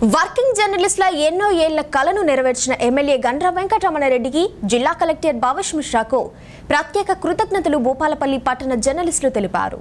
working జర్నలిస్టుల ఎన్నో ఏళ్ల కలను నెరవేర్చిన ఎమ్మెల్యే గండ్ర వెంకటరమణారెడ్డికి జిల్లా కలెక్టర్ భావేష్ మిశ్రాకు ప్రత్యేక కృతజ్ఞతలు భూపాలపల్లి పట్టణ జర్నలిస్టులు తెలిపారు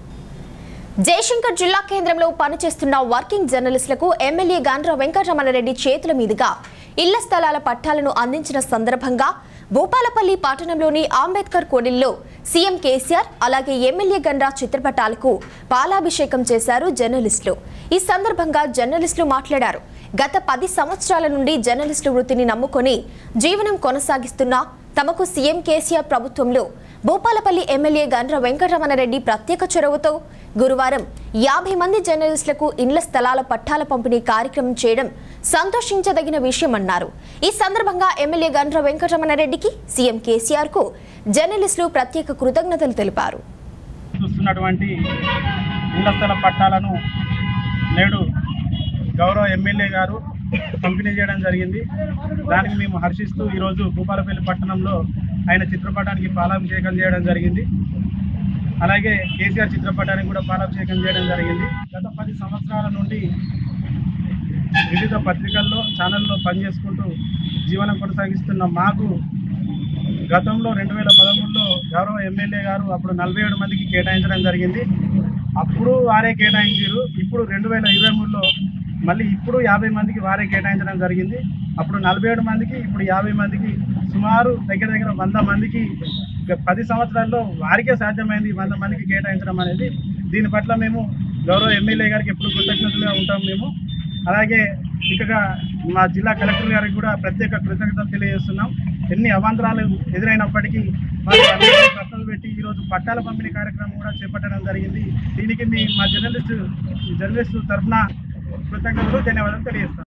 జయశంకర్ జిల్లా కేంద్రంలో పనిచేస్తున్న వర్కింగ్ జర్నలిస్టులకు ఎమ్మెల్యే గాండ్ర వెంకటరమణారెడ్డి చేతుల మీదుగా ఇళ్ల స్థలాల పట్టాలను అందించిన సందర్భంగా భూపాలపల్లి పట్టణంలోని అంబేద్కర్ కోడిల్లో సీఎం కేసీఆర్ అలాగే ఎమ్మెల్యే గండ్ర చిత్రపటాలకు పాలాభిషేకం చేశారు జర్నలిస్టులు ఈ సందర్భంగా జర్నలిస్టులు మాట్లాడారు గత పది సంవత్సరాల నుండి జర్నలిస్టు వృత్తిని నమ్ముకొని జీవనం కొనసాగిస్తున్న తమకు సీఎం కేసీఆర్ ప్రభుత్వంలో భూపాలపల్లి ఎమ్మెల్యే గండ్ర వెంకటరమణారెడ్డి ప్రత్యేక చొరవతో గురువారం యాభై మంది జర్నలిస్టులకు ఇండ్ల స్థలాల పట్టాల పంపిణీ కార్యక్రమం చేయడం సంతోషించదగిన విషయమన్నారు ఈ సందర్భంగా ఎమ్మెల్యే గండ్ర వెంకటరమణారెడ్డికి సీఎం కేసీఆర్ కు జర్నలిస్టులు ప్రత్యేక కృతజ్ఞతలు తెలిపారు చూస్తున్నటువంటి ఇళ్ల స్థల పట్టాలను నేడు గౌరవ ఎమ్మెల్యే గారు పంపిణీ చేయడం జరిగింది దానికి మేము హర్షిస్తూ ఈరోజు భూపాలపల్లి పట్టణంలో ఆయన చిత్రపటానికి పాలాభిషేకం చేయడం జరిగింది అలాగే కేసీఆర్ చిత్రపటానికి కూడా పాలాభిషేకం చేయడం జరిగింది గత పది సంవత్సరాల నుండి వివిధ పత్రికల్లో ఛానల్లో పనిచేసుకుంటూ జీవనం కొనసాగిస్తున్న మాకు గతంలో రెండు వేల పదమూడులో గౌరవ ఎమ్మెల్యే గారు అప్పుడు నలభై ఏడు మందికి కేటాయించడం జరిగింది అప్పుడు వారే కేటాయించారు ఇప్పుడు రెండు వేల ఇరవై మూడులో మళ్ళీ ఇప్పుడు యాభై మందికి వారే కేటాయించడం జరిగింది అప్పుడు నలభై ఏడు మందికి ఇప్పుడు యాభై మందికి సుమారు దగ్గర దగ్గర వంద మందికి గ- పది సంవత్సరాల్లో వారికే సాధ్యమైంది వంద మందికి కేటాయించడం అనేది దీని పట్ల మేము గౌరవ ఎమ్మెల్యే గారికి ఎప్పుడు కృతజ్ఞతలుగా ఉంటాం మేము అలాగే ఇక మా జిల్లా కలెక్టర్ గారికి కూడా ప్రత్యేక కృతజ్ఞతలు తెలియజేస్తున్నాం ఎన్ని అవాంతరాలు ఎదురైనప్పటికీ వారు అందరికీ ప్రశ్నలు పెట్టి ఈరోజు పట్టాల పంపిణీ కార్యక్రమం కూడా చేపట్టడం జరిగింది దీనికి మీ మా జర్నలిస్టు జర్నలిస్టు తరఫున కృతజ్ఞతలు ధన్యవాదాలు తెలియజేస్తాం